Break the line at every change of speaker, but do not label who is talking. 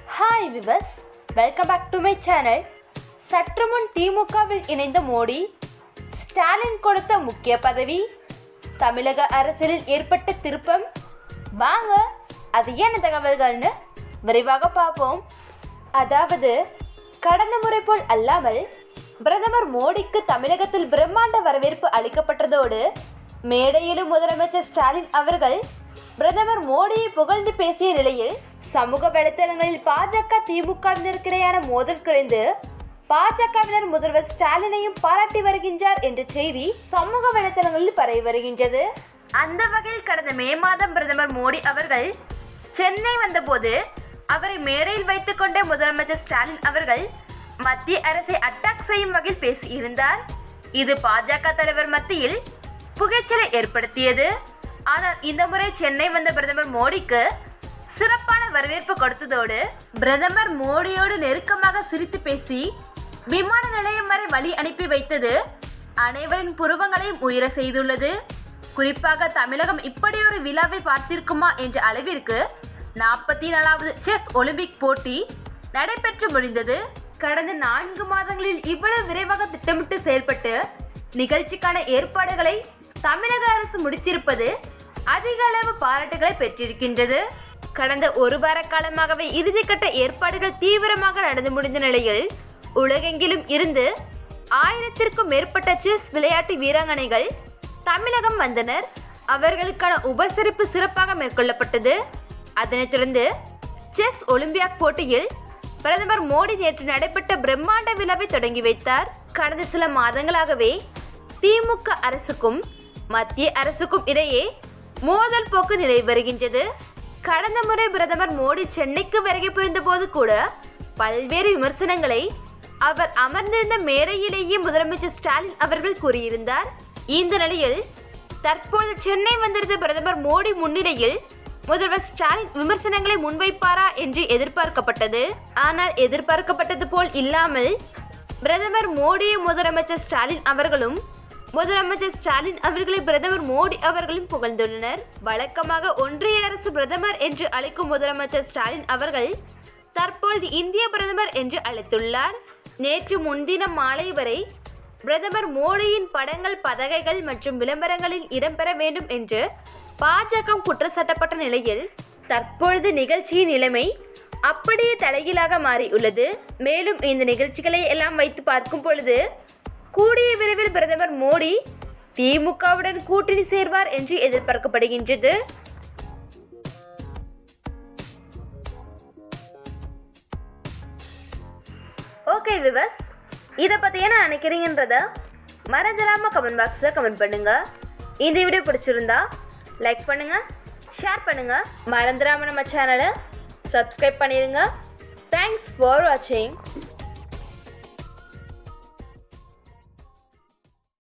hi viewers welcome back to my channel சற்று முன் திமுகவில் இணைந்த மோடி ஸ்டாலின் கொடுத்த முக்கிய பதவி தமிழக அரசியலில் ஏற்பட்ட திருப்பம் வாங்க அது என்ன தகவல்கள்னு விரைவாக பார்ப்போம் அதாவது கடந்த முறை போல் அல்லாமல் பிரதமர் மோடிக்கு தமிழகத்தில் பிரம்மாண்ட வரவேற்பு அளிக்கப்பட்டதோடு மேடையிலும் முதலமைச்சர் ஸ்டாலின் அவர்கள் பிரதமர் மோடியை புகழ்ந்து பேசிய நிலையில் சமூக வலைத்தளங்களில் பாஜக திமுகவினருக்கிடையான மோதல் குறைந்து பாஜகவினர் முதல்வர் ஸ்டாலினையும் பாராட்டி வருகின்றார் என்ற செய்தி சமூக வலைத்தளங்களில் பரவி வருகின்றது அந்த வகையில் கடந்த மே மாதம் பிரதமர் மோடி அவர்கள் சென்னை வந்தபோது அவரை மேடையில் வைத்துக்கொண்டே முதலமைச்சர் ஸ்டாலின் அவர்கள் மத்திய அரசை அட்டாக் செய்யும் வகையில் பேசியிருந்தார் இது பாஜக தலைவர் மத்தியில் புகைச்சலை ஏற்படுத்தியது ஆனால் இந்த முறை சென்னை வந்த பிரதமர் மோடிக்கு சிறப்பான வரவேற்பு கொடுத்ததோடு பிரதமர் மோடியோடு நெருக்கமாக சிரித்து பேசி விமான நிலையம் வரை வழி அனுப்பி வைத்தது அனைவரின் புருவங்களையும் உயர செய்துள்ளது குறிப்பாக தமிழகம் இப்படி ஒரு விழாவை பார்த்திருக்குமா என்ற அளவிற்கு நாற்பத்தி நாலாவது செஸ் ஒலிம்பிக் போட்டி நடைபெற்று முடிந்தது கடந்த நான்கு மாதங்களில் இவ்வளவு விரைவாக திட்டமிட்டு செயல்பட்டு நிகழ்ச்சிக்கான ஏற்பாடுகளை தமிழக அரசு முடித்திருப்பது அதிக அளவு பாராட்டுகளை பெற்றிருக்கின்றது கடந்த ஒரு வார காலமாகவே இறுதிக்கட்ட ஏற்பாடுகள் தீவிரமாக நடந்து முடிந்த நிலையில் உலகெங்கிலும் இருந்து ஆயிரத்திற்கும் மேற்பட்ட செஸ் விளையாட்டு வீராங்கனைகள் தமிழகம் வந்தனர் அவர்களுக்கான உபசரிப்பு சிறப்பாக மேற்கொள்ளப்பட்டது அதனைத் தொடர்ந்து செஸ் ஒலிம்பியாக் போட்டியில் பிரதமர் மோடி நேற்று நடைபெற்ற பிரம்மாண்ட விழாவை தொடங்கி வைத்தார் கடந்த சில மாதங்களாகவே திமுக அரசுக்கும் மத்திய அரசுக்கும் இடையே மோதல் போக்கு நிலவி வருகின்றது கடந்த முறை பிரதமர் மோடி சென்னைக்கு வருகை புரிந்தபோது கூட பல்வேறு விமர்சனங்களை அவர் அமர்ந்திருந்த மேடையிலேயே முதலமைச்சர் ஸ்டாலின் அவர்கள் கூறியிருந்தார் இந்த நிலையில் தற்போது சென்னை வந்திருந்த பிரதமர் மோடி முன்னிலையில் முதல்வர் ஸ்டாலின் விமர்சனங்களை முன்வைப்பாரா என்று எதிர்பார்க்கப்பட்டது ஆனால் எதிர்பார்க்கப்பட்டது போல் இல்லாமல் பிரதமர் மோடியும் முதலமைச்சர் ஸ்டாலின் அவர்களும் முதலமைச்சர் ஸ்டாலின் அவர்களை பிரதமர் மோடி அவர்களும் புகழ்ந்துள்ளனர் வழக்கமாக ஒன்றிய அரசு பிரதமர் என்று அழைக்கும் முதலமைச்சர் ஸ்டாலின் அவர்கள் தற்பொழுது இந்திய பிரதமர் என்று அழைத்துள்ளார் நேற்று முன்தினம் மாலை வரை பிரதமர் மோடியின் படங்கள் பதகைகள் மற்றும் விளம்பரங்களில் இடம்பெற வேண்டும் என்று பாஜக குற்றச்சாட்டப்பட்ட நிலையில் தற்பொழுது நிகழ்ச்சியின் நிலைமை அப்படியே தலைகீழாக மாறியுள்ளது மேலும் இந்த நிகழ்ச்சிகளை எல்லாம் வைத்து பார்க்கும் பொழுது கூடிய விரைவில் பிரதமர் மோடி திமுகவுடன் கூட்டணி சேர்வார் என்று எதிர்பார்க்கப்படுகின்றது ஓகே விவஸ் இதை பற்றி என்ன நினைக்கிறீங்கன்றத மறந்துடாமல் கமெண்ட் பாக்ஸில் கமெண்ட் பண்ணுங்கள் இந்த வீடியோ பிடிச்சிருந்தா லைக் பண்ணுங்கள் ஷேர் பண்ணுங்கள் மறந்துடாமல் நம்ம சேனலை சப்ஸ்கிரைப் பண்ணிடுங்க தேங்க்ஸ் ஃபார் வாட்சிங்